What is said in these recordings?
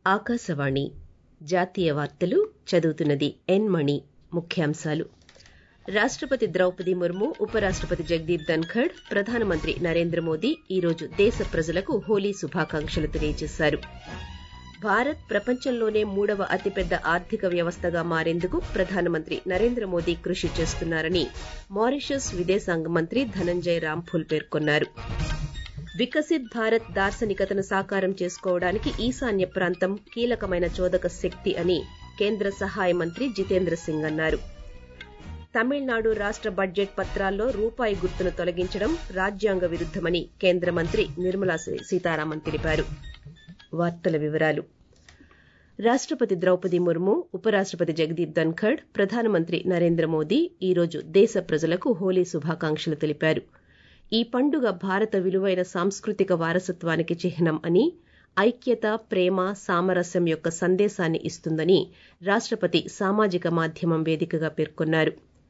ఆకాశవాణి జాతీయ వార్తలు చదువుతున్నది ఎన్ మణి ముఖ్యాంశాలు రాష్టపతి ద్రౌపది ముర్ము ఉపరాష్టపతి జగదీప్ ధన్ఖడ్ ప్రధానమంత్రి నరేంద్ర మోదీ ఈ రోజు దేశ ప్రజలకు హోలీ శుభాకాంక్షలు తెలియజేశారు భారత్ ప్రపంచంలోనే మూడవ అతిపెద్ద ఆర్థిక వ్యవస్థగా మారేందుకు ప్రధానమంత్రి నరేంద్ర మోదీ కృషి చేస్తున్నారని మారిషస్ విదేశాంగ మంత్రి ధనంజయ్ రాంఫుల్ పేర్కొన్నారు వికసిత్ భారత్ దార్శనికతను సాకారం చేసుకోవడానికి ఈశాన్య ప్రాంతం కీలకమైన చోదక శక్తి అని కేంద్ర సహాయ మంత్రి జితేంద్ర సింగ్ అన్నారు తమిళనాడు రాష్ట బడ్జెట్ పత్రాల్లో రూపాయి గుర్తును తొలగించడం రాజ్యాంగ విరుద్దమని కేంద్ర మంత్రి నిర్మలా సీతారామన్ తెలిపారు వార్తల వివరాలు రాష్టపతి ద్రౌపది ముర్ము ఉపరాష్టపతి జగదీప్ ధన్ఖడ్ ప్రధానమంత్రి నరేంద్ర మోదీ ఈ రోజు దేశ ప్రజలకు హోలీ శుభాకాంక్షలు తెలిపారు ఈ పండుగ భారత విలువైన సాంస్కృతిక వారసత్వానికి చిహ్నం అని ఐక్యత ప్రేమ సామరస్యం యొక్క సందేశాన్ని ఇస్తుందని రాష్టపతి సామాజిక మాధ్యమం వేదికగా పేర్కొన్నారు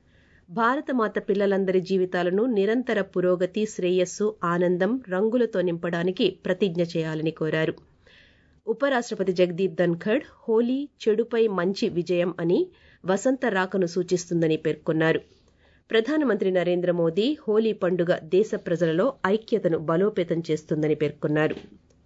భారతమాత పిల్లలందరి జీవితాలను నిరంతర పురోగతి శ్రేయస్సు ఆనందం రంగులతో నింపడానికి ప్రతిజ్ఞ చేయాలని కోరారు ఉపరాష్టపతి జగదీప్ ధన్ఖడ్ హోలీ చెడుపై మంచి విజయం అని వసంత రాకను సూచిస్తుందని పేర్కొన్నారు ప్రధానమంత్రి నరేంద్ర మోదీ హోలీ పండుగ దేశ ప్రజలలో ఐక్యతను బలోపేతం చేస్తుందని పేర్కొన్నారు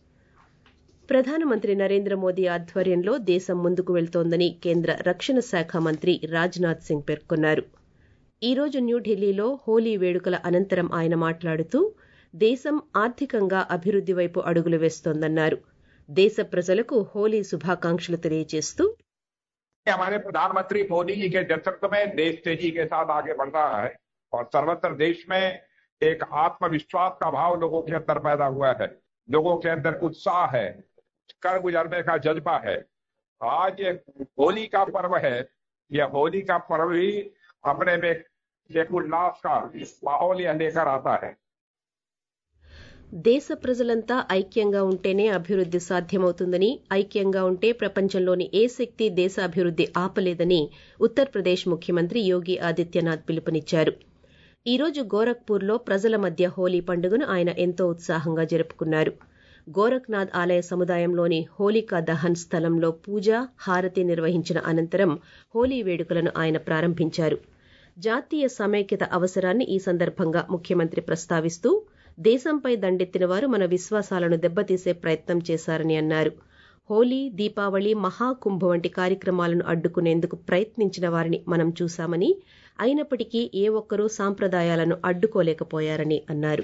ప్రధానమంత్రి నరేంద్ర మోదీ ఆధ్వర్యంలో దేశం ముందుకు వెళ్తోందని కేంద్ర రక్షణ శాఖ మంత్రి రాజ్నాథ్ సింగ్ పేర్కొన్నారు ఈ రోజు న్యూఢిల్లీలో హోలీ వేడుకల అనంతరం ఆయన మాట్లాడుతూ దేశం ఆర్థికంగా అభివృద్ది వైపు అడుగులు వేస్తోందన్నారు దేశ ప్రజలకు హోలీ శుభాకాంక్షలు తెలియజేస్తూ हमारे प्रधानमंत्री मोदी जी के नेतृत्व में देश तेजी के साथ आगे बढ़ रहा है और सर्वत्र देश में एक आत्मविश्वास का भाव लोगों के अंदर पैदा हुआ है लोगों के अंदर उत्साह है कर गुजरने का जज्बा है आज ये होली का पर्व है यह होली का पर्व ही अपने में एक उल्लास का माहौल यह लेकर आता है దేశ ప్రజలంతా ఐక్యంగా ఉంటేనే అభివృద్ది సాధ్యమవుతుందని ఐక్యంగా ఉంటే ప్రపంచంలోని ఏ శక్తి దేశాభివృద్ది ఆపలేదని ఉత్తరప్రదేశ్ ముఖ్యమంత్రి యోగి ఆదిత్యనాథ్ పిలుపునిచ్చారు ఈ రోజు గోరఖ్పూర్లో ప్రజల మధ్య హోలీ పండుగను ఆయన ఎంతో ఉత్సాహంగా జరుపుకున్నారు గోరఖ్నాథ్ ఆలయ సముదాయంలోని హోలికా దహన్ స్థలంలో పూజ హారతి నిర్వహించిన అనంతరం హోలీ వేడుకలను ఆయన ప్రారంభించారు జాతీయ సమైక్యత అవసరాన్ని ఈ సందర్భంగా ముఖ్యమంత్రి ప్రస్తావిస్తూ దేశంపై దండెత్తిన వారు మన విశ్వాసాలను దెబ్బతీసే ప్రయత్నం చేశారని అన్నారు హోలీ దీపావళి మహాకుంభ వంటి కార్యక్రమాలను అడ్డుకునేందుకు ప్రయత్నించిన వారిని మనం చూశామని అయినప్పటికీ ఏ ఒక్కరూ సాంప్రదాయాలను అడ్డుకోలేకపోయారని అన్నారు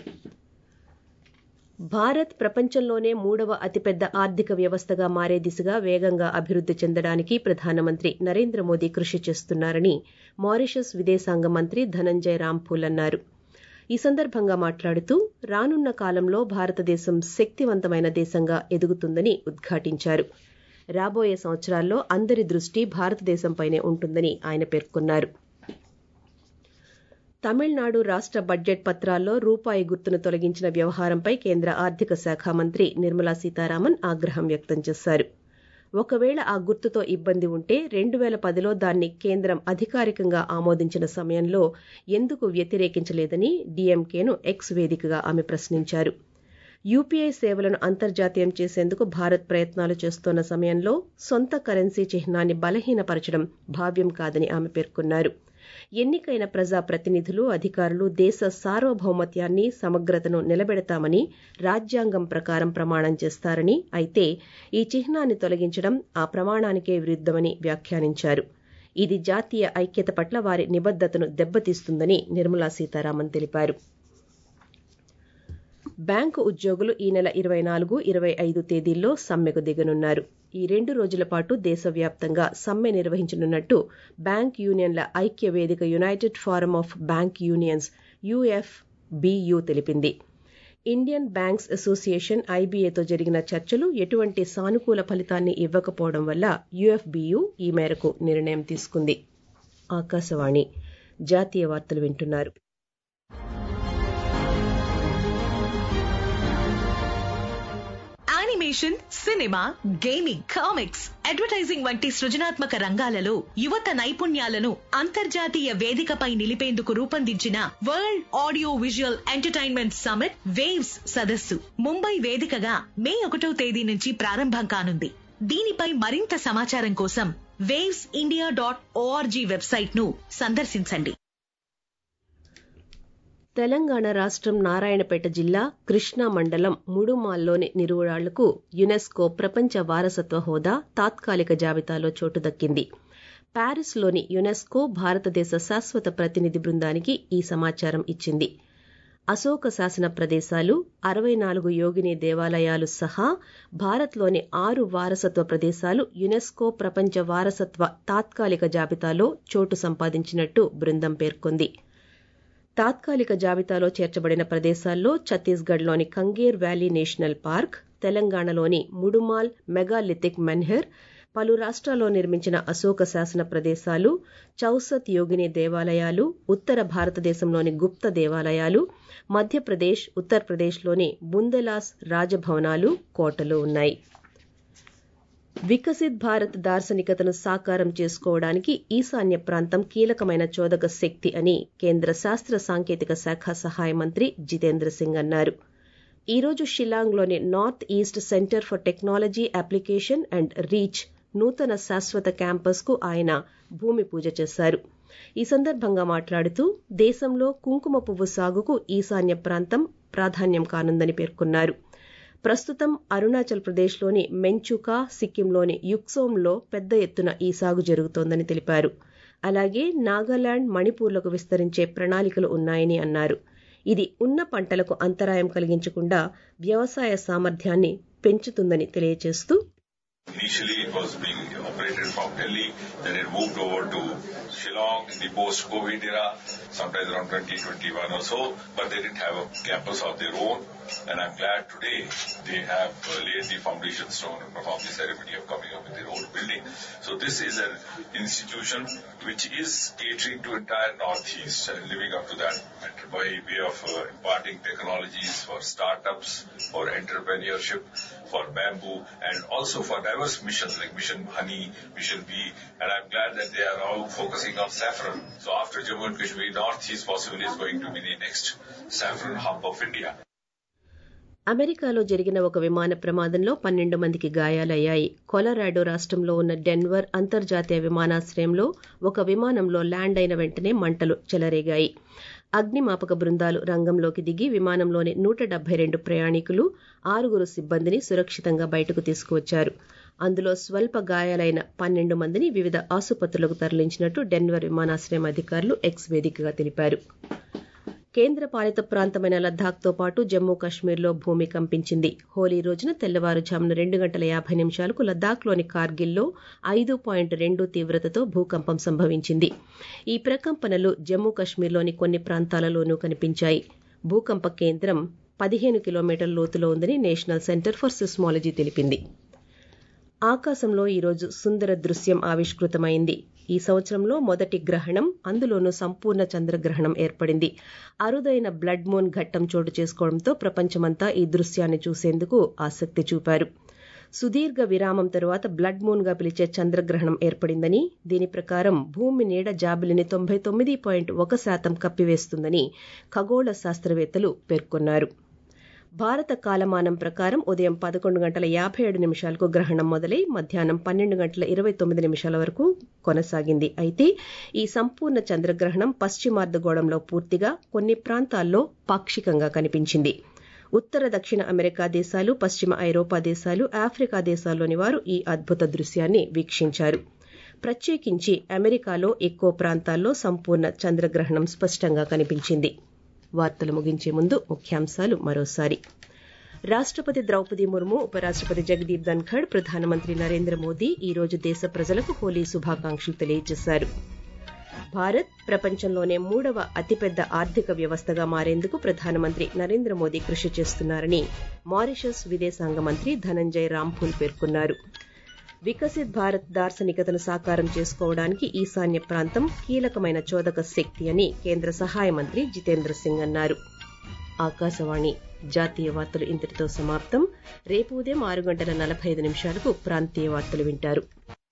భారత్ ప్రపంచంలోనే మూడవ అతిపెద్ద ఆర్థిక వ్యవస్థగా మారే దిశగా వేగంగా అభివృద్ది చెందడానికి ప్రధానమంత్రి నరేంద్ర మోదీ కృషి చేస్తున్నారని మారిషస్ విదేశాంగ మంత్రి ధనంజయ్ రాంఫూల్ అన్నారు ఈ సందర్భంగా మాట్లాడుతూ రానున్న కాలంలో భారతదేశం శక్తివంతమైన దేశంగా ఎదుగుతుందని ఉద్ఘాటించారు రాబోయే సంవత్సరాల్లో అందరి దృష్టి భారతదేశంపైనే ఉంటుందని ఆయన పేర్కొన్నారు తమిళనాడు రాష్ట బడ్జెట్ పత్రాల్లో రూపాయి గుర్తును తొలగించిన వ్యవహారంపై కేంద్ర ఆర్థిక శాఖ మంత్రి నిర్మలా సీతారామన్ ఆగ్రహం వ్యక్తం చేశారు ఒకవేళ ఆ గుర్తుతో ఇబ్బంది ఉంటే రెండు వేల పదిలో దాన్ని కేంద్రం అధికారికంగా ఆమోదించిన సమయంలో ఎందుకు వ్యతిరేకించలేదని డీఎంకేను ఎక్స్ వేదికగా ఆమె ప్రశ్నించారు యూపీఐ సేవలను అంతర్జాతీయం చేసేందుకు భారత్ ప్రయత్నాలు చేస్తోన్న సమయంలో సొంత కరెన్సీ చిహ్నాన్ని బలహీనపరచడం భావ్యం కాదని ఆమె పేర్కొన్నారు ఎన్నికైన ప్రజా ప్రతినిధులు అధికారులు దేశ సార్వభౌమత్యాన్ని సమగ్రతను నిలబెడతామని రాజ్యాంగం ప్రకారం ప్రమాణం చేస్తారని అయితే ఈ చిహ్నాన్ని తొలగించడం ఆ ప్రమాణానికే విరుద్దమని వ్యాఖ్యానించారు ఇది జాతీయ ఐక్యత పట్ల వారి నిబద్దతను దెబ్బతీస్తుందని నిర్మలా సీతారామన్ తెలిపారు బ్యాంకు ఉద్యోగులు ఈ నెల ఇరవై నాలుగు ఇరవై ఐదు తేదీల్లో సమ్మెకు దిగనున్నారు ఈ రెండు రోజుల పాటు దేశవ్యాప్తంగా సమ్మె నిర్వహించనున్నట్టు బ్యాంక్ యూనియన్ల ఐక్య వేదిక united forum of bank unions UFBU తెలిపింది ఇండియన్ బ్యాంక్స్ అసోసియేషన్ ఐబీఏతో జరిగిన చర్చలు ఎటువంటి సానుకూల ఫలితాన్ని ఇవ్వకపోవడం వల్ల యుఎఫ్బియు ఈ మేరకు నిర్ణయం తీసుకుంది ఆకాశవాణి జాతీయ వార్తలు వింటున్నారు animation cinema gaming comics advertising వంటి సృజనాత్మక రంగాలలో యువత నైపుణ్యాలను అంతర్జాతీయ వేదికపై నిలిపేందుకు రూపొందించిన world audio visual entertainment summit waves సదస్సు ముంబై వేదికగా మే ఒకటో తేదీ నుంచి ప్రారంభం కానుంది దీనిపై మరింత సమాచారం కోసం waves India dot ORG website ను సందర్శించండి తెలంగాణ రాష్ట్రం నారాయణపేట జిల్లా కృష్ణా మండలం ముడుమాల్లోని నిరువురాళ్లకు యునెస్కో ప్రపంచ వారసత్వ హోదా తాత్కాలిక జాబితాలో చోటు దక్కింది ప్యారిస్లోని యునెస్కో భారతదేశ శాశ్వత ప్రతినిధి బృందానికి ఈ సమాచారం ఇచ్చింది అశోక శాసన ప్రదేశాలు అరవై నాలుగు యోగిని దేవాలయాలు సహా భారత్లోని ఆరు వారసత్వ ప్రదేశాలు యునెస్కో ప్రపంచ వారసత్వ తాత్కాలిక జాబితాలో చోటు సంపాదించినట్టు బృందం పేర్కొంది తాత్కాలిక జాబితాలో చేర్చబడిన ప్రదేశాల్లో ఛత్తీస్గఢ్లోని కంగేర్ వ్యాలీ నేషనల్ పార్క్ తెలంగాణలోని ముడుమాల్ మెగాలిథిక్ మెన్హెర్ పలు రాష్ట్రాల్లో నిర్మించిన అశోక శాసన ప్రదేశాలు చౌసత్ యోగిని దేవాలయాలు ఉత్తర భారతదేశంలోని గుప్త దేవాలయాలు మధ్యప్రదేశ్ ఉత్తరప్రదేశ్లోని బుందెలాస్ రాజభవనాలు కోటలు ఉన్నాయి వికసిత్ భారత్ దార్శనికతను సాకారం చేసుకోవడానికి ఈశాన్య ప్రాంతం కీలకమైన చోదక శక్తి అని కేంద్ర శాస్త్ర సాంకేతిక శాఖ సహాయ మంత్రి జితేంద్ర సింగ్ అన్నారు ఈ రోజు షిల్లాంగ్లోని north east centre for technology application and reach నూతన శాశ్వత క్యాంపస్ కు ఆయన భూమి పూజ చేశారు ఈ సందర్భంగా మాట్లాడుతూ దేశంలో కుంకుమ పువ్వు సాగుకు ఈశాన్య ప్రాంతం ప్రాధాన్యం కానుందని పేర్కొన్నారు ప్రస్తుతం అరుణాచల్ ప్రదేశ్లోని మెంచుకా సిక్కింలోని యుక్సోంలో పెద్ద ఎత్తున ఈ సాగు జరుగుతోందని తెలిపారు అలాగే నాగాలాండ్ మణిపూర్లకు విస్తరించే ప్రణాళికలు ఉన్నాయని అన్నారు ఇది ఉన్న పంటలకు అంతరాయం కలిగించకుండా వ్యవసాయ సామర్థ్యాన్ని పెంచుతుందని తెలియజేస్తూ Initially, it was being operated from Delhi, then it moved over to Shillong in the post-COVID era, sometimes around 2021 or so, but they didn't have a campus of their own. And I'm glad today they have uh, laid the foundation stone and performed the ceremony of coming up with their own building. So this is an institution which is catering to entire Northeast and living up to that by way of uh, imparting technologies for startups, for entrepreneurship, for bamboo, and also for diverse missions like Mission Honey, Mission Bee. And I'm glad that they are all focusing on saffron. So after Jammu and Kashmir, Northeast possibly is going to be the next saffron hub of India. అమెరికాలో జరిగిన ఒక విమాన ప్రమాదంలో పన్నెండు మందికి గాయాలయ్యాయి Colorado రాష్ట్రంలో ఉన్న డెన్వర్ అంతర్జాతీయ విమానాశ్రయంలో ఒక విమానంలో ల్యాండ్ అయిన వెంటనే మంటలు చెలరేగాయి అగ్నిమాపక బృందాలు రంగంలోకి దిగి విమానంలోని నూట డెబ్బై రెండు ప్రయాణికులు ఆరుగురు సిబ్బందిని సురక్షితంగా బయటకు తీసుకువచ్చారు అందులో స్వల్ప గాయాలైన పన్నెండు మందిని వివిధ ఆసుపత్రులకు తరలించినట్టు డెన్వర్ విమానాశ్రయం అధికారులు ఎక్స్ వేదికగా తెలిపారు కేంద్ర పాలిత ప్రాంతమైన లద్దాఖ్తో పాటు జమ్మూ కాశ్మీర్లో భూమి కంపించింది హోలీ రోజున తెల్లవారుజామున రెండు గంటల యాభై నిమిషాలకు లద్దాఖ్లోని కార్గిల్లో ఐదు పాయింట్ రెండు తీవ్రతతో భూకంపం సంభవించింది ఈ ప్రకంపనలు జమ్మూ కాశ్మీర్లోని కొన్ని ప్రాంతాలలోనూ కనిపించాయి భూకంప కేంద్రం పదిహేను కిలోమీటర్ల లోతులో ఉందని నేషనల్ సెంటర్ ఫర్ సిస్మాలజీ తెలిపింది ఆకాశంలో ఈరోజు సుందర దృశ్యం ఆవిష్కృతమైంది ఈ సంవత్సరంలో మొదటి గ్రహణం అందులోనూ సంపూర్ణ చంద్రగ్రహణం ఏర్పడింది అరుదైన బ్లడ్ మూన్ ఘట్టం చోటు చేసుకోవడంతో ప్రపంచమంతా ఈ దృశ్యాన్ని చూసేందుకు ఆసక్తి చూపారు సుదీర్ఘ విరామం తరువాత బ్లడ్ మూన్ గా పిలిచే చంద్రగ్రహణం ఏర్పడిందని దీని ప్రకారం భూమి నీడ జాబిలిని తొంభై తొమ్మిది పాయింట్ ఒక శాతం కప్పివేస్తుందని ఖగోళ శాస్త్రవేత్తలు పేర్కొన్నారు భారత కాలమానం ప్రకారం ఉదయం పదకొండు గంటల యాభై ఏడు నిమిషాలకు గ్రహణం మొదలై మధ్యాహ్నం పన్నెండు గంటల ఇరవై తొమ్మిది నిమిషాల వరకు కొనసాగింది అయితే ఈ సంపూర్ణ చంద్రగ్రహణం పశ్చిమార్ధగోళంలో పూర్తిగా కొన్ని ప్రాంతాల్లో పాక్షికంగా కనిపించింది ఉత్తర దక్షిణ అమెరికా దేశాలు పశ్చిమ ఐరోపా దేశాలు ఆఫ్రికా దేశాల్లోని వారు ఈ అద్భుత దృశ్యాన్ని వీక్షించారు ప్రత్యేకించి అమెరికాలో ఎక్కువ ప్రాంతాల్లో సంపూర్ణ చంద్రగ్రహణం స్పష్టంగా కనిపించింది వార్తలు ముగించే ముందు ముఖ్యాంశాలు మరోసారి రాష్టపతి ద్రౌపది ముర్ము ఉపరాష్టపతి జగదీప్ ధన్ఖడ్ ప్రధానమంత్రి నరేంద్ర మోదీ ఈ రోజు దేశ ప్రజలకు హోలీ శుభాకాంక్షలు తెలియజేశారు భారత్ ప్రపంచంలోనే మూడవ అతిపెద్ద ఆర్థిక వ్యవస్థగా మారేందుకు ప్రధానమంత్రి నరేంద్ర మోదీ కృషి చేస్తున్నారని మారిషస్ విదేశాంగ మంత్రి ధనంజయ్ రాంఫూల్ పేర్కొన్నారు వికసిత్ భారత్ దార్శనికతను సాకారం చేసుకోవడానికి ఈశాన్య ప్రాంతం కీలకమైన చోదక శక్తి అని కేంద్ర సహాయ మంత్రి జితేంద్ర సింగ్ అన్నారు ఆకాశవాణి జాతీయ వార్తలు ఇంతటితో సమాప్తం రేపు ఉదయం ఆరు గంటల నలభై ఐదు నిమిషాలకు ప్రాంతీయ వార్తలు వింటారు